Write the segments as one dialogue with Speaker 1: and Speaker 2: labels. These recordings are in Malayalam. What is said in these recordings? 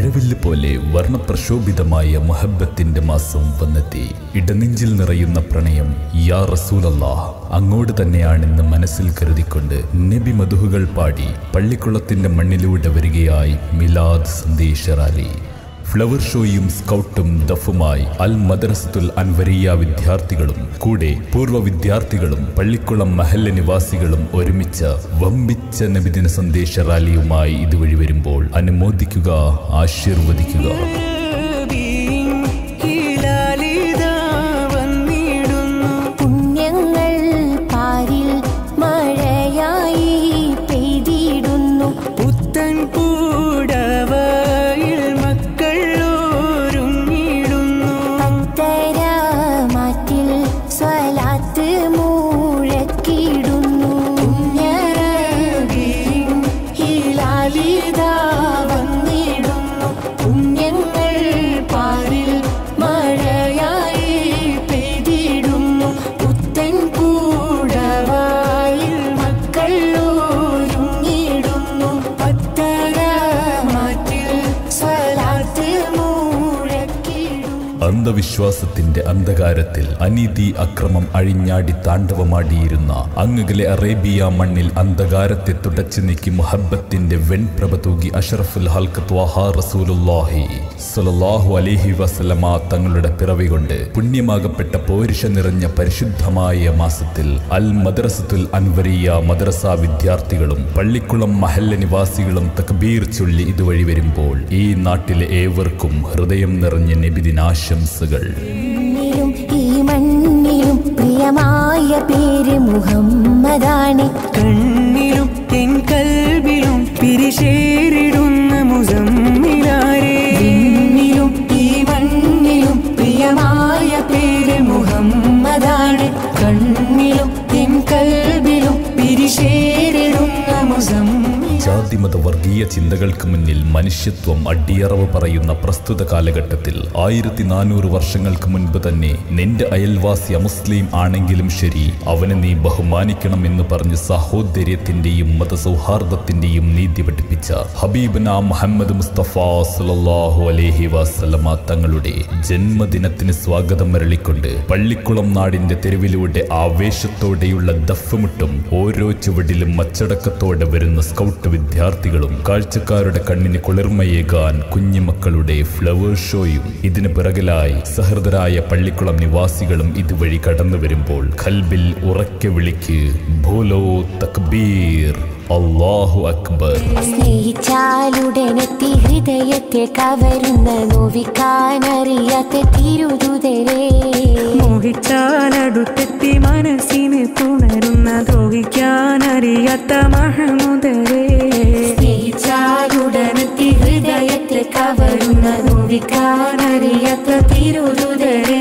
Speaker 1: മഴവില്ല് പോലെ വർണ്ണപ്രശോഭിതമായ മുഹബത്തിന്റെ മാസം വന്നെത്തി ഇടനെഞ്ചിൽ നിറയുന്ന പ്രണയം യാ റസൂലല്ലാ അങ്ങോട്ട് തന്നെയാണെന്ന് മനസ്സിൽ കരുതിക്കൊണ്ട് നബി മധുഹുകൾ പാടി പള്ളിക്കുളത്തിന്റെ മണ്ണിലൂടെ വരികയായി മിലാദ് സന്ദേശ റാലി ഫ്ലവർ ഷോയും സ്കൗട്ടും ദഫുമായി അൽ മദ്രസത്തുൽ അൻവരിയ വിദ്യാർത്ഥികളും കൂടെ പൂർവ്വ വിദ്യാർത്ഥികളും പള്ളിക്കുളം മഹല്ല നിവാസികളും ഒരുമിച്ച് വമ്പിച്ച നബിദിന സന്ദേശ റാലിയുമായി ഇതുവഴി വരുമ്പോൾ അനുമോദിക്കുക ആശീർവദിക്കുക
Speaker 2: ഹിലാലിതാ വന്നിടുന്നു
Speaker 3: പുണ്യങ്ങൾ പാരിൽ മഴയായി പെയ്തിടുന്നു
Speaker 2: പുത്തൻ പൂടവയിൽ മക്കൾ ഒരുങ്ങിടുന്നു
Speaker 3: അത്തരമാറ്റിൽ സ്വലാത്ത് മൂഴക്കിടുന്നു പുണ്യരവിൻ ഹിലാലിതാ വന്നിടുന്നു പുണ്യങ്ങൾ പാരിൽ മഴയായി പെയ്തിടുന്നു പുത്തൻ കൂടവായിൽ മക്കൾ ഒരുങ്ങിടുന്നു അത്തരമാറ്റിൽ സ്വലാത്ത് മൂഴക്കിടുന്നു
Speaker 1: അന്ധവിശ്വാസത്തിന്റെ അന്ധകാരത്തിൽ അനീതി അക്രമം അഴിഞ്ഞാടി താണ്ഡവമാടിയിരുന്ന അങ്ങുകളെ അറേബ്യ മണ്ണിൽ അന്ധകാരത്തെ തുടച്ചു നീക്കി മുഹബത്തിന്റെ വെൺപ്രഭ തൂകി അഷറഫുൽ ഹൽക്ക് ത്വാഹാ റസൂലുല്ലാഹി സ്വല്ലല്ലാഹു അലൈഹി വസല്ലമ തങ്ങളുടെ പിറവി കൊണ്ട് പുണ്യമാകപ്പെട്ട പോരിഷ നിറഞ്ഞ പരിശുദ്ധമായ മാസത്തിൽ അൽ മദ്രസത്തുൽ അൻവരിയ മദ്രസ വിദ്യാർത്ഥികളും പള്ളിക്കുളം മഹല്ല നിവാസികളും തക്ബീർ ചൊല്ലി ഇതുവഴി വരുമ്പോൾ ഈ നാട്ടിലെ ഏവർക്കും ഹൃദയം നിറഞ്ഞ നബിദിനാശംസകൾ
Speaker 3: മണ്ണിലും ഈ മണ്ണിലും പ്രിയമായ പേര് മുഹമ്മദാണ്
Speaker 2: കണ്ണിലും എൻ കൽബിലും പിരിശേരിടുന്ന മുസമ്മിലാരേ
Speaker 3: വിണ്ണിലും ഈ മണ്ണിലും പ്രിയമായ പേര് മുഹമ്മദാണ് കണ്ണിലും എൻ കൽബിലും പിരിശേരിടുന്ന മുസമ്മിൽ
Speaker 1: ജാതിമത വർഗീയ ചിന്തകൾക്ക് മുന്നിൽ മനുഷ്യത്വം അടിയറവ് പറയുന്ന പ്രസ്തുത കാലഘട്ടത്തിൽ ആയിരത്തി നാനൂറ് വർഷങ്ങൾക്ക് മുൻപ് തന്നെ നിന്റെ അയൽവാസി അമുസ്ലിം ആണെങ്കിലും ശരി അവനെ നീ ബഹുമാനിക്കണം എന്ന് പറഞ്ഞ് സഹോദര്യത്തിന്റെയും മതസൗഹാർദ്ദത്തിന്റെയും നീതി പഠിപ്പിച്ച ഹബീബന മുഹമ്മദ് മുസ്തഫ സല്ലല്ലാഹു അലൈഹി വസല്ലമ തങ്ങളുടെ ജന്മദിനത്തിന് സ്വാഗതം മരളിക്കൊണ്ട് പള്ളിക്കുളം നാടിന്റെ തെരുവിലൂടെ ആവേശത്തോടെയുള്ള ദഫ്മുട്ടും ഓരോ ചുവടിലും അച്ചടക്കത്തോടെ വരുന്ന സ്കൗട്ട് വിദ്യാർത്ഥികളും കാഴ്ചക്കാരുടെ കണ്ണിന് കുളിർമയേകാൻ കുഞ്ഞുമക്കളുടെ ഫ്ലവർ ഷോയും ഇതിന് പിറകിലായി സഹൃദരായ പള്ളിക്കുളം നിവാസികളും ഇതുവഴി കടന്നു വരുമ്പോൾ ഖൽബിൽ ഉറക്കെ വിളിക്ക് ഭൂലോ തക്ബീർ അല്ലാഹു അക്ബർ
Speaker 3: സ്നേഹിച്ചാലുടനെത്തി ഹൃദയത്തെ കവരുന്ന നോവിക്കാനറിയാത്ത തിരുതുതരേ
Speaker 2: മോഹിച്ചാലടുത്തെത്തി മനസ്സിന് പുണരുന്ന ദ്രോഹിക്കാനറിയാത്ത മഹമുദരേ
Speaker 3: സ്നേഹിച്ചാലുടനെത്തി ഹൃദയത്തെ കവരുന്ന നോവിക്കാനറിയാത്ത തിരുതുതരേ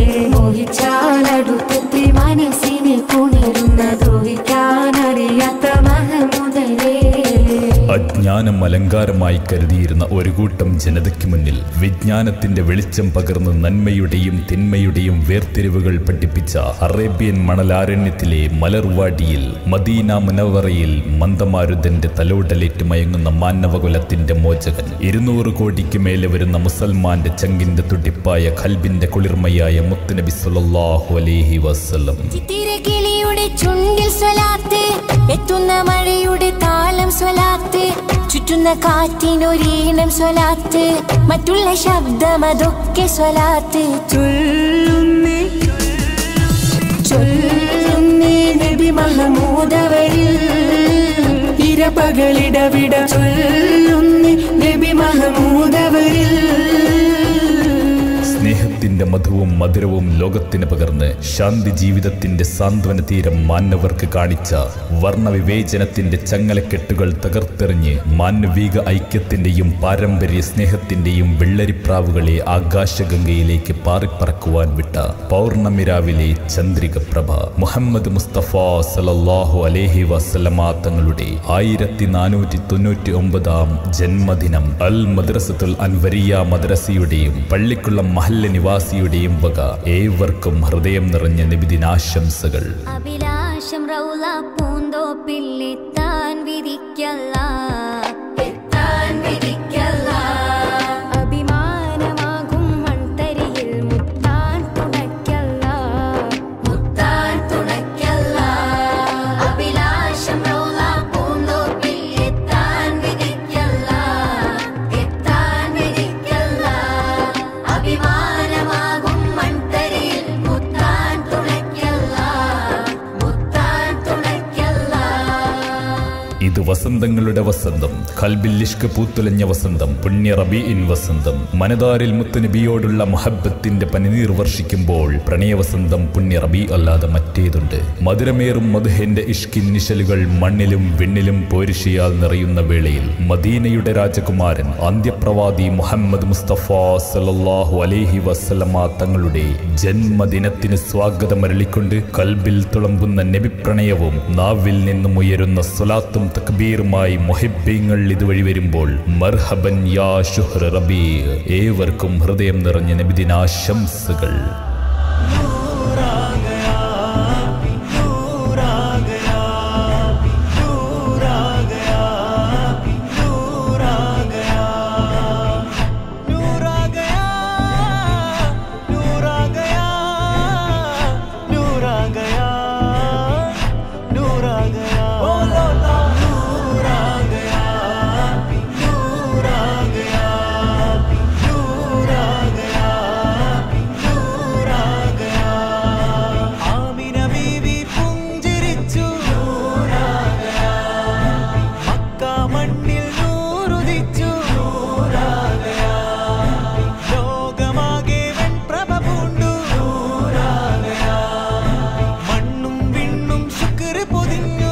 Speaker 3: മോഹിച്ചാലടുത്തെത്തി മനസ്സിന് പുണരുന്ന നോവിക്കാനറിയാത്ത മഹമുദരേ
Speaker 1: അജ്ഞാനം അലങ്കാരമായി കരുതിയിരുന്ന ഒരു കൂട്ടം ജനതയ്ക്ക് മുന്നിൽ വിജ്ഞാനത്തിന്റെ വെളിച്ചം പകർന്ന് നന്മയുടെയും തിന്മയുടെയും വേർതിരിവുകൾ പഠിപ്പിച്ച അറേബ്യൻ മണലാരണ്യത്തിലെ മലർവാടിയിൽ മദീന മുനവറയിൽ മന്ദമാരുതന്റെ തലോടലേറ്റ് മയങ്ങുന്ന മാനവകുലത്തിന്റെ മോചകൻ ഇരുന്നൂറ് കോടിക്ക് മേലെ വരുന്ന മുസൽമാന്റെ ചങ്കിന്റെ തുടിപ്പായ ഖൽബിന്റെ കുളിർമയായ മുത്തുനബി സല്ലല്ലാഹു അലൈഹി വസല്ലം
Speaker 3: ചിത്തിരകിളിയുടെ ചുണ്ടിൽ സ്വലാത്ത് എത്തുന്ന മഴയുടെ താളം സ്വലാത്ത് ചുറ്റുന്ന കാറ്റിനൊരീണം സ്വലാത്ത് മറ്റുള്ള ശബ്ദം അതൊക്കെ സ്വലാത്ത്
Speaker 2: ചൊല്ലുന്നേ
Speaker 3: ചൊല്ലുന്നേ നബി മഹമൂദവരിൽ
Speaker 2: ഇരപകളിടവിട ചൊല്ലുന്നേ നബി മഹമൂദവരിൽ
Speaker 1: സ്നേഹത്തിന്റെ മധുവും മധുരവും ലോകത്തിന് പകർന്ന് ശാന്തി ജീവിതത്തിന്റെ സാന്ത്വന തീരം മാനവർക്ക് കാണിച്ച വർണ്ണവിവേചനത്തിന്റെ ചങ്ങലക്കെട്ടുകൾ തകർത്തെറിഞ്ഞ് മാനവിക ഐക്യത്തിന്റെയും പാരമ്പര്യ സ്നേഹത്തിന്റെയും വെള്ളരിപ്രാവുകളെ ആകാശഗംഗയിലേക്ക് പാറിപ്പറക്കുവാൻ വിട്ട പൗർണമിരാവിലെ ചന്ദ്രിക പ്രഭ മുഹമ്മദ് മുസ്തഫ സലല്ലാഹു അലേഹി വസല്ലമ തങ്ങളുടെ ആയിരത്തി നാനൂറ്റി തൊണ്ണൂറ്റി ഒമ്പതാം ജന്മദിനം അൽ മദ്രസത്തുൽ അൻവരിയ മദ്രസയുടെയും പള്ളിക്കുളം മഹല്ല നിവാസിയുടെയും വക ഏവർക്കും ഹൃദയം നിറഞ്ഞ നിബിദിനാശംസകൾ
Speaker 4: അഭിലാഷം റൗല പൂന്തോപ്പിൽ എത്താൻ വിധിക്കല്ല എത്താൻ വിധിക്കല്ല
Speaker 1: വസന്തങ്ങളുടെ വസന്തം കൽബിൽ ഇഷ്ക് പൂത്തുലഞ്ഞ വസന്തം പുണ്യ റബീഇൻ വസന്തം മനതാരിൽ മുത്തുനബിയോടുള്ള മുഹബത്തിന്റെ പനിനീർ വർഷിക്കുമ്പോൾ പ്രണയവസന്തം പുണ്യ റബി അല്ലാതെ മറ്റേതുണ്ട് മധുരമേറും മധുഹന്റെ ഇഷ്കിൻ നിശലുകൾ മണ്ണിലും വിണ്ണിലും പോരിഷിയാൽ നിറയുന്ന വേളയിൽ മദീനയുടെ രാജകുമാരൻ അന്ത്യപ്രവാദി മുഹമ്മദ് മുസ്തഫ സല്ലല്ലാഹു അലൈഹി വസല്ലമ തങ്ങളുടെ ജന്മദിനത്തിന് സ്വാഗതമരളിക്കൊണ്ട് കൽബിൽ തുളമ്പുന്ന നബിപ്രണയവും നാവിൽ നിന്നും ഉയരുന്ന സ്വലാത്തും തക്ബീറുമായി മുഹിബ്ബീങ്ങൾ ഇതുവഴി വരുമ്പോൾ മർഹബൻ യാ ഷുഹ്റ റബീ ഏവർക്കും ഹൃദയം നിറഞ്ഞ നബിദിനാശംസകൾ
Speaker 5: ആമിന ബീവി പുഞ്ചിരിച്ചു മക്ക മണ്ണിൽ നൂറുദിച്ചു ലോകമാകെ വെൺപ്രഭ പൂണ്ടു മണ്ണും വിണ്ണും ശുക്ർ പൊതിഞ്ഞു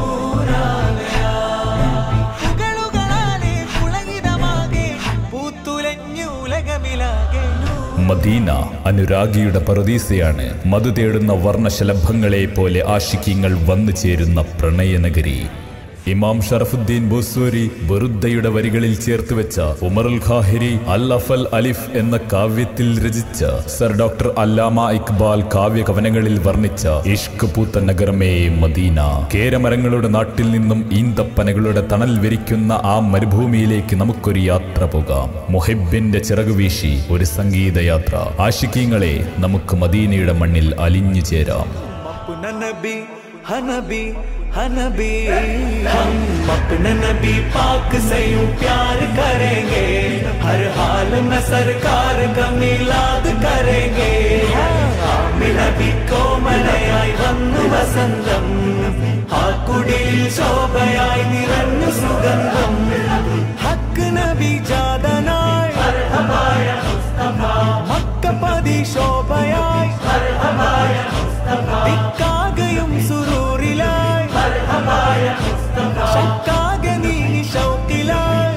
Speaker 5: പുകളുകളാലെ പുളകിതമാകെ പൂത്തുലഞ്ഞു ഉലകമിലാകെ
Speaker 1: മദീന അനുരാഗിയുടെ പറുദീസയാണ് മധു തേടുന്ന വർണ്ണശലഭങ്ങളെ പോലെ ആഷിക്യങ്ങൾ വന്നു ചേരുന്ന പ്രണയനഗരി ഇമാം ഷറഫുദ്ദീൻ ബൂസൂരി ബുറുദ്ദയുടെ വരികളിൽ ചേർത്ത് വെച്ച ഉമറുൽ ഖാഹിരി അൽ അഫൽ അലിഫ് എന്ന കാവ്യത്തിൽ രചിച്ച സർ ഡോക്ടർ അല്ലാമ ഇക്ബാൽ കാവ്യ കവനങ്ങളിൽ വർണ്ണിച്ച ഇഷ്ക് പൂത്ത നഗരമേ മദീന കേരമരങ്ങളുടെ നാട്ടിൽ നിന്നും ഈന്തപ്പനകളുടെ തണൽ വിരിക്കുന്ന ആ മരുഭൂമിയിലേക്ക് നമുക്കൊരു യാത്ര പോകാം മുഹിബിന്റെ ചിറകു വീശി ഒരു സംഗീതയാത്ര ആഷിക്കീങ്ങളെ നമുക്ക് മദീനയുടെ മണ്ണിൽ അലിഞ്ഞു ചേരാം
Speaker 5: अपना नबी हनबी हनबी हम अपना नबी पाक से यूं प्यार करेंगे हर हाल में सरकार का मिलाद करेंगे ആമി നബി കോമലയായി വന്നു വസന്തം ആ കുടിയിൽ ശോഭയായി നിറഞ്ഞു സുഗന്ധം ഹക്ക് നബി ജാതനായി മക്കപ്പതി ശോഭയായി ദിക്കാകയും സുരൂറിലായി ശക്കാകെ നീ ഷൗക്കിലായി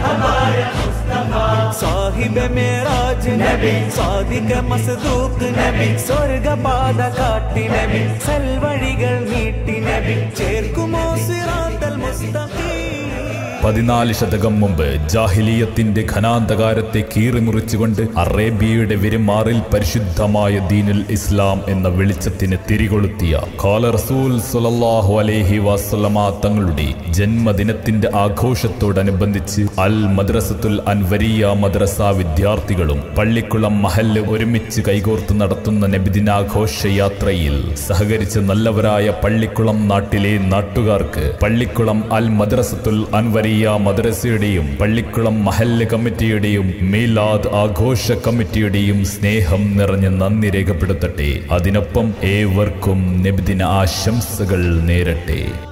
Speaker 5: സാഹിബ് മേറാജ് നബി സാദിക മസ്ദൂഖ് നബി സ്വർഗപാത കാട്ടി നബി സൽവഴികൾ നീട്ടി നബി ചേർക്കുമോ സിറാത്തൽ മുസ്തഖീം
Speaker 1: പതിനാല് ശതകം മുമ്പ് ജാഹിലീയത്തിന്റെ ഘനാന്ധകാരത്തെ കീറിമുറിച്ചുകൊണ്ട് അറേബ്യയുടെ വിരുമാറിൽ പരിശുദ്ധമായ ദീനുൽ ഇസ്ലാം എന്ന വെളിച്ചത്തിന് തിരികൊളുത്തിയ ഖാല റസൂൽ സുലല്ലാഹു അലൈഹി വസല്ലമ തങ്ങളുടെ ജന്മദിനത്തിന്റെ ആഘോഷത്തോടനുബന്ധിച്ച് അൽ മദ്രസത്തുൽ അൻവരിയ മദ്രസ വിദ്യാർത്ഥികളും പള്ളിക്കുളം മഹല്ല് ഒരുമിച്ച് കൈകോർത്ത് നടത്തുന്ന നബിദിനാഘോഷ യാത്രയിൽ സഹകരിച്ച നല്ലവരായ പള്ളിക്കുളം നാട്ടിലെ നാട്ടുകാർക്ക് പള്ളിക്കുളം അൽ മദ്രസത്തുൽ അൻവരിയ മദ്രസയുടെയും പള്ളിക്കുളം മഹല്ല് കമ്മിറ്റിയുടെയും മീലാദ് ആഘോഷ കമ്മിറ്റിയുടെയും സ്നേഹം നിറഞ്ഞ നന്ദി രേഖപ്പെടുത്തട്ടെ അതിനൊപ്പം ഏവർക്കും നബിദിന ആശംസകൾ നേരട്ടെ